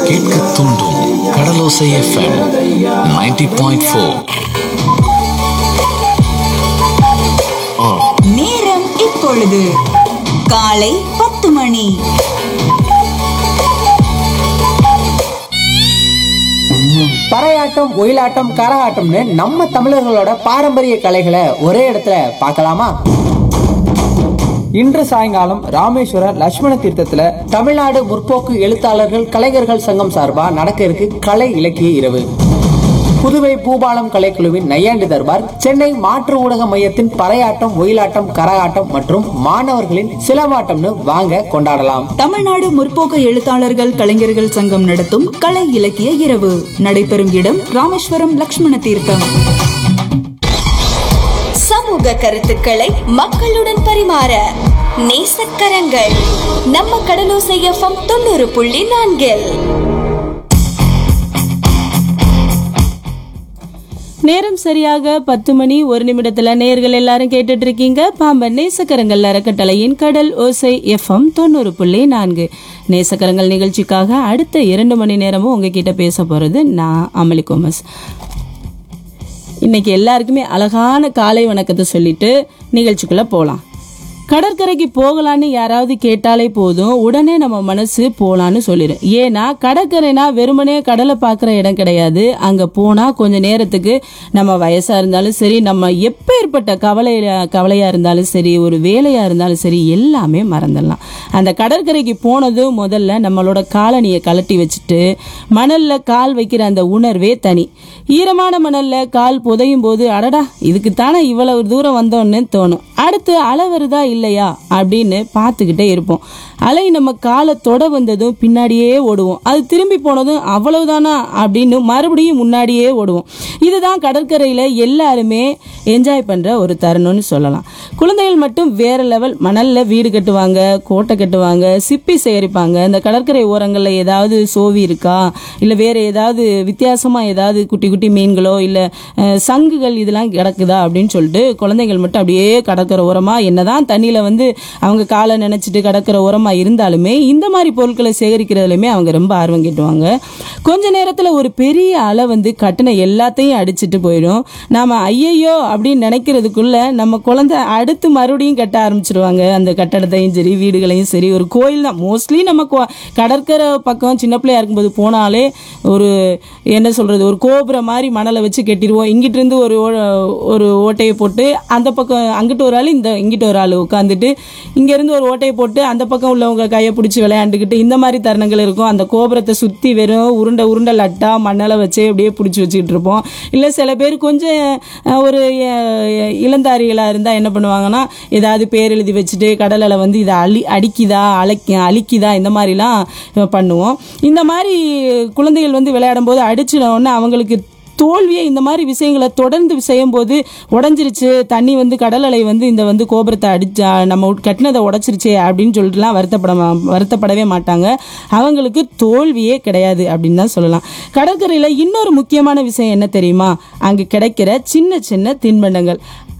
கேட்க தூண்டும் கடலோசை FM 90.4 point four நேரம் இப்பொழுது காலை பத்து மணி பறையாட்டம் ஒயிலாட்டம் கரகாட்டம்னு நம்ம தமிழர்களோட பாரம்பரிய கலைகளை ஒரே இடத்துல பார்க்கலாமா இன்று சாயங்காலம் ராமேஸ்வரம் லட்சுமண தீர்த்தத்துல தமிழ்நாடு முற்போக்கு எழுத்தாளர்கள் கலைஞர்கள் சங்கம் சார்பா நடக்க இருக்கு கலை இலக்கிய இரவு புதுவை பூபாலம் கலைக்குழுவின் நையாண்டி தர்பார் சென்னை மாற்று ஊடக மையத்தின் பறையாட்டம் ஒயிலாட்டம் கரகாட்டம் மற்றும் மாணவர்களின் சிலம்பாட்டம்னு வாங்க கொண்டாடலாம் தமிழ்நாடு முற்போக்கு எழுத்தாளர்கள் கலைஞர்கள் சங்கம் நடத்தும் கலை இலக்கிய இரவு நடைபெறும் இடம் ராமேஸ்வரம் லக்ஷ்மண தீர்த்தம் சமூக கருத்துக்களை மக்களுடன் பரிமாற நேசக்கரங்கள் நம்ம கடலோசை எஃப்எம் தொண்ணூறு புள்ளி நான்கில் நேரம் சரியாக பத்து மணி ஒரு நிமிடத்துல நேர்கள் எல்லாரும் கேட்டுட்டு இருக்கீங்க பாம்பன் நேசக்கரங்கள் அறக்கட்டளையின் கடல் ஓசை எஃப்எம் தொண்ணூறு புள்ளி நான்கு நேசக்கரங்கள் நிகழ்ச்சிக்காக அடுத்த இரண்டு மணி நேரமும் உங்ககிட்ட பேச போறது நான் அமளி கோமஸ் இன்னைக்கு எல்லாருக்குமே அழகான காலை வணக்கத்தை சொல்லிட்டு நிகழ்ச்சிக்குள்ள போலாம் கடற்கரைக்கு போகலான்னு யாராவது கேட்டாலே போதும் உடனே நம்ம மனசு போலான்னு சொல்லிடும் ஏன்னா கடற்கரைனா வெறுமனே கடலை பார்க்குற இடம் கிடையாது அங்க போனா கொஞ்ச நேரத்துக்கு நம்ம வயசா இருந்தாலும் சரி நம்ம எப்பேற்பட்ட கவலையில கவலையா இருந்தாலும் சரி ஒரு வேலையா இருந்தாலும் சரி எல்லாமே மறந்துடலாம் அந்த கடற்கரைக்கு போனதும் முதல்ல நம்மளோட காலனியை கலட்டி வச்சுட்டு மணல்ல கால் வைக்கிற அந்த உணர்வே தனி ஈரமான மணல்ல கால் புதையும் போது அடடா இதுக்கு தானே இவ்வளவு தூரம் வந்தோன்னு தோணும் அடுத்து அலை வருதா இல்லையா அப்படின்னு பார்த்துக்கிட்டே இருப்போம் அலை நம்ம காலை தொட வந்ததும் பின்னாடியே ஓடுவோம் அது திரும்பி போனதும் அவ்வளவுதானா அப்படின்னு மறுபடியும் முன்னாடியே ஓடுவோம் இதுதான் கடற்கரையில எல்லாருமே என்ஜாய் பண்ற ஒரு தருணம்னு சொல்லலாம் குழந்தைகள் மட்டும் வேற லெவல் மணல்ல வீடு கட்டுவாங்க கோட்டை கட்டுவாங்க சிப்பி சேகரிப்பாங்க இந்த கடற்கரை ஓரங்கள்ல ஏதாவது சோவி இருக்கா இல்ல வேற ஏதாவது வித்தியாசமா ஏதாவது குட்டி குட்டி மீன்களோ இல்ல அஹ், சங்குகள் இதெல்லாம் கிடக்குதா அப்படின்னு சொல்லிட்டு குழந்தைகள் மட்டும் அப்படியே கடற்கரை ஓரமா என்னதான் தண்ணியில வந்து அவங்க காலை நினைச்சிட்டு கடற்கரை ஓரமா இருந்தாலுமே இந்த மாதிரி பொருட்களை சேகரிக்கிறதுலையுமே அவங்க ரொம்ப ஆர்வம் கேட்டுவாங்க கொஞ்ச நேரத்துல ஒரு பெரிய அலை வந்து கட்டின எல்லாத்தையும் அடிச்சிட்டு போயிடும் நாம ஐயையோ அப்படின்னு நினைக்கிறதுக்குள்ள நம்ம குழந்தை அடுத்து மறுபடியும் கட்ட ஆரம்பிச்சிருவாங்க அந்த கட்டடத்தையும் சரி வீடுகளையும் சரி ஒரு கோயில் தான் மோஸ்ட்லி நம்ம கோ- கடற்கரை பக்கம் சின்ன பிள்ளையா இருக்கும்போது போனாலே ஒரு என்ன சொல்றது ஒரு கோபுரம் மாதிரி மணலை வச்சு கட்டிடுவோம் இங்கிட்டு இருந்து ஒரு ஓ- ஒரு ஓட்டையை போட்டு அந்த பக்கம் அங்கிட்டு ஒரு ஆள் இந்த இங்கிட்டு ஒரு ஆள் உட்காந்துட்டு இங்க இருந்து ஒரு ஓட்டையை போட்டு அந்த பக்கம் உள்ளவங்க கையை பிடிச்சி விளையாண்டுக்கிட்டு இந்த மாதிரி தருணங்கள் இருக்கும் அந்த கோபுரத்தை சுத்தி வெறும் உருண்டை உருண்டை லட்டா மண்ணலை வச்சு அப்படியே பிடிச்சி வச்சுக்கிட்டு இருப்போம் இல்லை சில பேர் கொஞ்சம் அஹ், ஒரு அஹ், இளந்தாரிகளாக இருந்தால் என்ன பண்ணுவாங்கன்னா ஏதாவது பேர் எழுதி வச்சுட்டு கடலில் வந்து இதை அழி அடிக்குதா அழைக்க அழிக்குதா இந்த மாதிரிலாம் பண்ணுவோம் இந்த மாதிரி குழந்தைகள் வந்து விளையாடும் போது அடிச்சிட உடனே அவங்களுக்கு தோல்வியை இந்த மாதிரி விஷயங்களை தொடர்ந்து செய்யும் போது உடஞ்சிருச்சு தண்ணி வந்து கடல் அலை வந்து இந்த வந்து கோபுரத்தை அடிச்சா நம்ம உட்- கட்டினதை உடச்சிருச்சே அப்படின்னு சொல்லிட்டுலாம் வருத்தப்பட மா- வருத்தப்படவே மாட்டாங்க அவங்களுக்கு தோல்வியே கிடையாது அப்படின்னு தான் சொல்லலாம் கடற்கரையில் இன்னொரு முக்கியமான விஷயம் என்ன தெரியுமா அங்கே கிடைக்கிற சின்ன சின்ன தின்பண்டங்கள்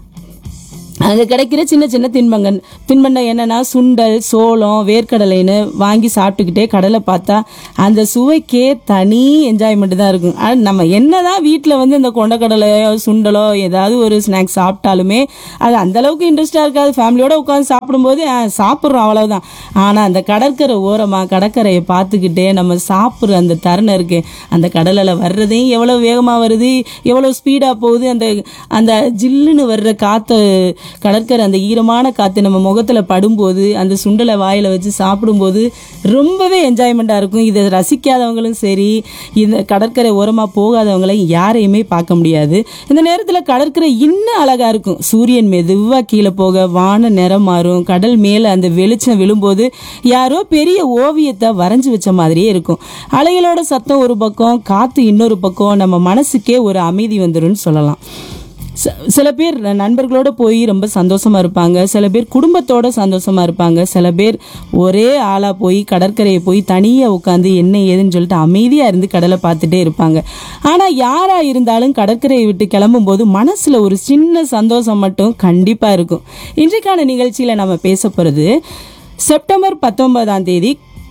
அங்கே கிடைக்கிற சின்ன சின்ன தின்பங்கன் தின்பண்டம் என்னன்னா சுண்டல் சோளம் வேர்க்கடலைன்னு வாங்கி சாப்பிட்டுக்கிட்டே கடலை பார்த்தா அந்த சுவைக்கே தனி என்ஜாய்மெண்ட் தான் இருக்கும் ஆனா, நம்ம என்னதான் வீட்டில் வந்து இந்த கொண்டக்கடலையோ சுண்டலோ ஏதாவது ஒரு ஸ்நாக்ஸ் சாப்பிட்டாலுமே அது அந்த அளவுக்கு இன்ட்ரெஸ்டாக இருக்காது ஃபேமிலியோட உட்காந்து சாப்பிடும்போது ஆ, சாப்பிட்றோம் அவ்வளவுதான் ஆனால் அந்த கடற்கரை ஓரமாக கடற்கரையை பார்த்துக்கிட்டே நம்ம சாப்பிட்ற அந்த தருணம் இருக்கு அந்த கடலில் வர்றதையும் எவ்வளோ வேகமாக வருது எவ்வளோ ஸ்பீடாக போகுது அந்த அந்த ஜில்லுன்னு வர்ற காற்று கடற்கரை அந்த ஈரமான காற்று நம்ம முகத்தில் படும்போது அந்த சுண்டலை வாயில் வச்சு சாப்பிடும்போது ரொம்பவே என்ஜாய்மெண்ட்டாக இருக்கும் இதை ரசிக்காதவங்களும் சரி இந்த கடற்கரை ஓரமாக போகாதவங்களையும் யாரையுமே பார்க்க முடியாது இந்த நேரத்தில் கடற்கரை இன்னும் அழகாக இருக்கும் சூரியன் மெதுவாக கீழே போக வான நிறம் மாறும் கடல் மேலே அந்த வெளிச்சம் விழும்போது யாரோ பெரிய ஓவியத்தை வரைஞ்சி வச்ச மாதிரியே இருக்கும் அலைகளோட சத்தம் ஒரு பக்கம் காற்று இன்னொரு பக்கம் நம்ம மனசுக்கே ஒரு அமைதி வந்துரும்னு சொல்லலாம் ச- சில பேர் நண்பர்களோட போய் ரொம்ப சந்தோஷமா இருப்பாங்க சில பேர் குடும்பத்தோட சந்தோஷமா இருப்பாங்க சில பேர் ஒரே ஆளா போய் கடற்கரையை போய் தனியா உட்காந்து என்ன ஏதுன்னு சொல்லிட்டு அமைதியா இருந்து கடலை பார்த்துட்டே இருப்பாங்க ஆனா யாரா இருந்தாலும் கடற்கரையை விட்டு கிளம்பும் போது மனசுல ஒரு சின்ன சந்தோஷம் மட்டும் கண்டிப்பா இருக்கும் இன்றைக்கான நிகழ்ச்சியில நம்ம பேச போறது செப்டம்பர் பத்தொன்பதாம் தேதி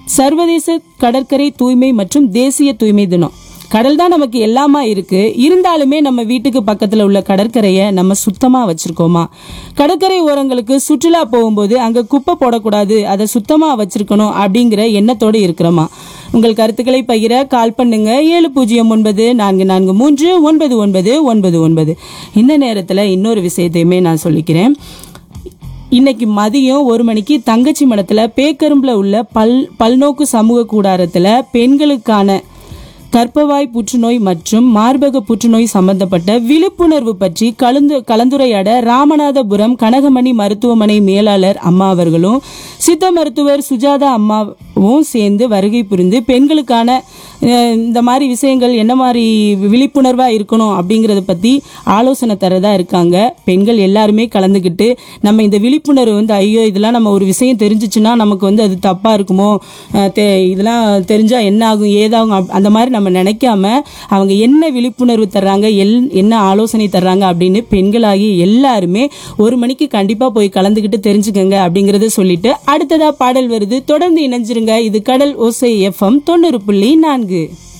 சர்வதேச கடற்கரை தூய்மை மற்றும் தேசிய தூய்மை தினம் கடல் தான் நமக்கு எல்லாமா இருக்கு இருந்தாலுமே நம்ம வீட்டுக்கு பக்கத்துல உள்ள கடற்கரையை நம்ம சுத்தமா வச்சிருக்கோமா கடற்கரை ஓரங்களுக்கு சுற்றுலா போகும்போது அங்க குப்பை போடக்கூடாது அதை சுத்தமா வச்சிருக்கணும் அப்படிங்கிற எண்ணத்தோடு இருக்கிறோமா உங்கள் கருத்துக்களை பகிர கால் பண்ணுங்க ஏழு பூஜ்ஜியம் ஒன்பது நான்கு நான்கு மூன்று ஒன்பது ஒன்பது ஒன்பது ஒன்பது இந்த நேரத்துல இன்னொரு விஷயத்தையுமே நான் சொல்லிக்கிறேன் இன்னைக்கு மதியம் ஒரு மணிக்கு தங்கச்சி மடத்துல பேக்கரும்புல உள்ள பல் பல்நோக்கு சமூக கூடாரத்துல பெண்களுக்கான கர்ப்பவாய் புற்றுநோய் மற்றும் மார்பக புற்றுநோய் சம்பந்தப்பட்ட விழிப்புணர்வு பற்றி கலந்து கலந்துரையாட ராமநாதபுரம் கனகமணி மருத்துவமனை மேலாளர் அம்மா அவர்களும் சித்த மருத்துவர் சுஜாதா அம்மாவும் சேர்ந்து வருகை புரிந்து பெண்களுக்கான அஹ், இந்த மாதிரி விஷயங்கள் என்ன மாதிரி விழிப்புணர்வா இருக்கணும் அப்படிங்கறத பத்தி ஆலோசனை தரதா இருக்காங்க பெண்கள் எல்லாருமே கலந்துக்கிட்டு நம்ம இந்த விழிப்புணர்வு வந்து ஐயோ இதெல்லாம் நம்ம ஒரு விஷயம் தெரிஞ்சிச்சுன்னா நமக்கு வந்து அது தப்பா இருக்குமோ அஹ், தெ- இதெல்லாம் தெரிஞ்சா என்ன ஆகும் ஏதாகும் அப்- அந்த மாதிரி நம்ம நினைக்காம அவங்க என்ன விழிப்புணர்வு தர்றாங்க எல் என்ன ஆலோசனை தர்றாங்க அப்படின்னு பெண்களாகி எல்லாருமே ஒரு மணிக்கு கண்டிப்பா போய் கலந்துக்கிட்டு தெரிஞ்சுக்கங்க அப்படிங்கறத சொல்லிட்டு அடுத்ததா பாடல் வருது தொடர்ந்து இணைஞ்சிருங்க இது கடல் ஓசை எஃப்எம் தொண்ணூறு புள்ளி நான்கு